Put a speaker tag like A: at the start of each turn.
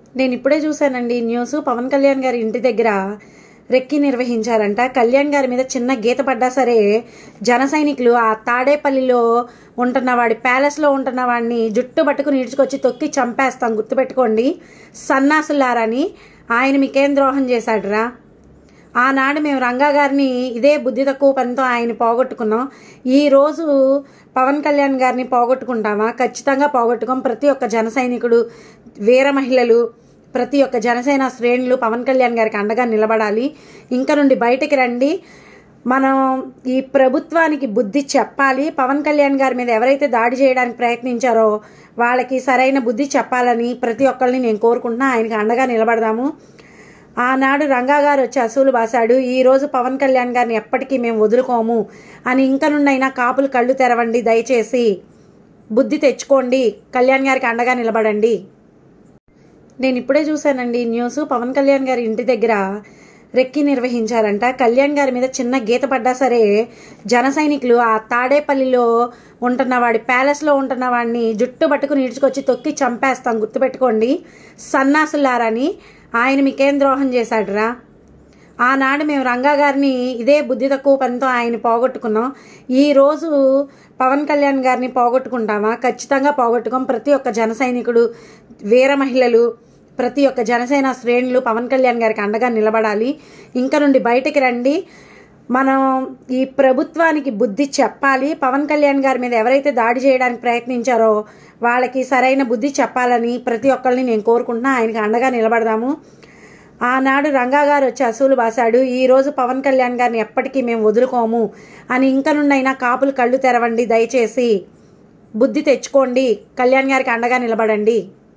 A: నేను ఇప్పుడే చూశానండి న్యూస్ పవన్ కళ్యాణ్ గారి ఇంటి దగ్గర రెక్కి నిర్వహించారంట కళ్యాణ్ గారి మీద చిన్న గీత పడ్డా సరే జన సైనికులు ఆ తాడేపల్లిలో ఉంటున్న వాడి ప్యాలెస్లో ఉంటున్న వాడిని జుట్టు పట్టుకుని ఈడ్చుకొచ్చి తొక్కి చంపేస్తాం గుర్తుపెట్టుకోండి సన్నాసులారని ఆయన మీకేం ద్రోహం చేశాడురా ఆనాడు మేము రంగా గారిని ఇదే బుద్ధి తక్కువ పనితో ఆయన పోగొట్టుకున్నాం ఈ రోజు పవన్ కళ్యాణ్ గారిని పోగొట్టుకుంటామా ఖచ్చితంగా పోగొట్టుకోం ప్రతి ఒక్క జన సైనికుడు వీర మహిళలు ప్రతి ఒక్క జనసేన శ్రేణులు పవన్ కళ్యాణ్ గారికి అండగా నిలబడాలి ఇంకా నుండి బయటకి రండి మనం ఈ ప్రభుత్వానికి బుద్ధి చెప్పాలి పవన్ కళ్యాణ్ గారి మీద ఎవరైతే దాడి చేయడానికి ప్రయత్నించారో వాళ్ళకి సరైన బుద్ధి చెప్పాలని ప్రతి ఒక్కరిని నేను కోరుకుంటున్నా ఆయనకి అండగా నిలబడదాము ఆనాడు రంగా గారు వచ్చి అసూలు బాసాడు ఈ రోజు పవన్ కళ్యాణ్ గారిని ఎప్పటికీ మేము వదులుకోము అని ఇంక నుండైనా కాపులు కళ్ళు తెరవండి దయచేసి బుద్ధి తెచ్చుకోండి కళ్యాణ్ గారికి అండగా నిలబడండి నేను ఇప్పుడే చూశానండి న్యూస్ పవన్ కళ్యాణ్ గారి ఇంటి దగ్గర రెక్కి నిర్వహించారంట కళ్యాణ్ గారి మీద చిన్న గీత పడ్డా సరే జన సైనికులు ఆ తాడేపల్లిలో ఉంటున్న వాడి ప్యాలెస్లో ఉంటున్న వాడిని జుట్టు పట్టుకుని ఈడ్చుకొచ్చి తొక్కి చంపేస్తాం గుర్తుపెట్టుకోండి సన్నాసులారని ఆయన మీకేం ద్రోహం చేశాడురా ఆనాడు మేము రంగా గారిని ఇదే బుద్ధి తక్కువ పనితో ఆయన పోగొట్టుకున్నాం ఈ రోజు పవన్ కళ్యాణ్ గారిని పోగొట్టుకుంటామా ఖచ్చితంగా పోగొట్టుకోం ప్రతి ఒక్క జన సైనికుడు వీర మహిళలు ప్రతి ఒక్క జనసేన శ్రేణులు పవన్ కళ్యాణ్ గారికి అండగా నిలబడాలి ఇంకా నుండి బయటకి రండి మనం ఈ ప్రభుత్వానికి బుద్ధి చెప్పాలి పవన్ కళ్యాణ్ గారి మీద ఎవరైతే దాడి చేయడానికి ప్రయత్నించారో వాళ్ళకి సరైన బుద్ధి చెప్పాలని ప్రతి ఒక్కరిని నేను కోరుకుంటున్నా ఆయనకి అండగా నిలబడదాము ఆనాడు రంగా గారు వచ్చి అసూలు బాసాడు ఈ రోజు పవన్ కళ్యాణ్ గారిని ఎప్పటికీ మేము వదులుకోము అని ఇంక నుండైనా కాపులు కళ్ళు తెరవండి దయచేసి బుద్ధి తెచ్చుకోండి కళ్యాణ్ గారికి అండగా నిలబడండి